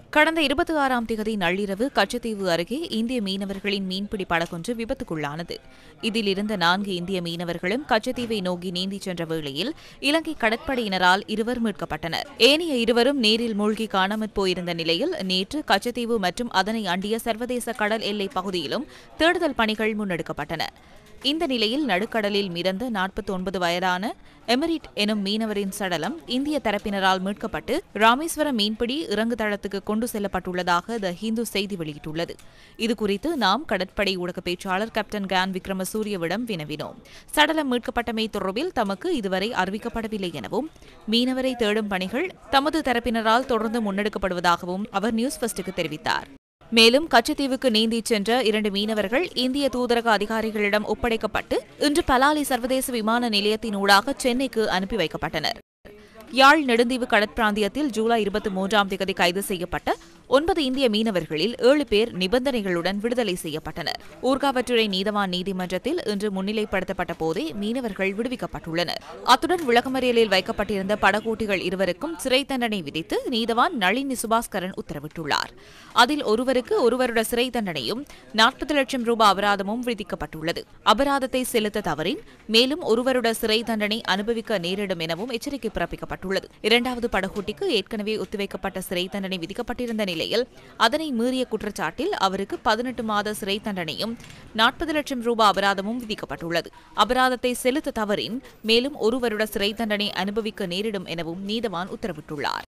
கடந்த இருபத்தி ஆறாம் தேதி நள்ளிரவு கச்சத்தீவு அருகே இந்திய மீனவர்களின் மீன்பிடி படகொன்று விபத்துக்குள்ளானது இதில் இருந்த நான்கு இந்திய மீனவர்களும் கச்சத்தீவை நோக்கி நீந்திச் சென்ற வேளையில் இலங்கை கடற்படையினரால் இருவர் மீட்கப்பட்டனர் ஏனைய இருவரும் நீரில் மூழ்கி காணாமற் போயிருந்த நிலையில் நேற்று கச்சத்தீவு மற்றும் அதனை அண்டிய சர்வதேச கடல் எல்லை பகுதியிலும் தேடுதல் பணிகள் முன்னெடுக்கப்பட்டன இந்த நிலையில் நடுக்கடலில் மிதந்த நாற்பத்தி ஒன்பது வயதான எமிரிட் எனும் மீனவரின் சடலம் இந்திய தரப்பினரால் மீட்கப்பட்டு ராமேஸ்வரம் மீன்பிடி இறங்கு தளத்துக்கு கொண்டு செல்லப்பட்டுள்ளதாக த ஹிந்து செய்தி வெளியிட்டுள்ளது இதுகுறித்து நாம் கடற்படை ஊடக பேச்சாளர் கேப்டன் கேன் விக்ரமசூரியவிடம் வினவினோம் சடலம் மீட்கப்பட்டமை தொடர்பில் தமக்கு இதுவரை அறிவிக்கப்படவில்லை எனவும் மீனவரை தேடும் பணிகள் தமது தரப்பினரால் தொடர்ந்து முன்னெடுக்கப்படுவதாகவும் அவர் நியூஸ் ஃபர்ஸ்டுக்கு தெரிவித்தார் மேலும் கச்சத்தீவுக்கு நீந்திச் சென்ற இரண்டு மீனவர்கள் இந்திய தூதரக அதிகாரிகளிடம் ஒப்படைக்கப்பட்டு இன்று பலாலி சர்வதேச விமான நிலையத்தினூடாக சென்னைக்கு அனுப்பி வைக்கப்பட்டனர் யாழ் நெடுந்தீவு கடற்பிராந்தியத்தில் ஜூலை இருபத்தி மூன்றாம் தேதி கைது செய்யப்பட்ட ஒன்பது இந்திய மீனவர்களில் ஏழு பேர் நிபந்தனைகளுடன் விடுதலை செய்யப்பட்டனர் ஊர்காவற்றுறை நீதவான் நீதிமன்றத்தில் இன்று முன்னிலைப்படுத்தப்பட்ட போதே மீனவர்கள் விடுவிக்கப்பட்டுள்ளனர் அத்துடன் விளக்கமறியலில் வைக்கப்பட்டிருந்த படகோட்டிகள் இருவருக்கும் சிறை தண்டனை விதித்து நீதவான் நளினி சுபாஸ்கரன் உத்தரவிட்டுள்ளார் அதில் ஒருவருக்கு ஒரு வருட சிறை தண்டனையும் நாற்பது லட்சம் ரூபாய் அபராதமும் விதிக்கப்பட்டுள்ளது அபராதத்தை செலுத்த தவறின் மேலும் ஒரு வருட சிறை தண்டனை அனுபவிக்க நேரிடும் எனவும் எச்சரிக்கை பிறப்பிக்கப்பட்டுள்ளது இரண்டாவது படகோட்டிக்கு ஏற்கனவே ஒத்திவைக்கப்பட்ட சிறை தண்டனை விதிக்கப்பட்டிருந்த நிலையில் அதனை மீறிய குற்றச்சாட்டில் அவருக்கு பதினெட்டு மாத சிறை தண்டனையும் நாற்பது லட்சம் ரூபாய் அபராதமும் விதிக்கப்பட்டுள்ளது அபராதத்தை செலுத்த தவறின் மேலும் ஒரு வருட சிறை தண்டனை அனுபவிக்க நேரிடும் எனவும் நீதவான் உத்தரவிட்டுள்ளார்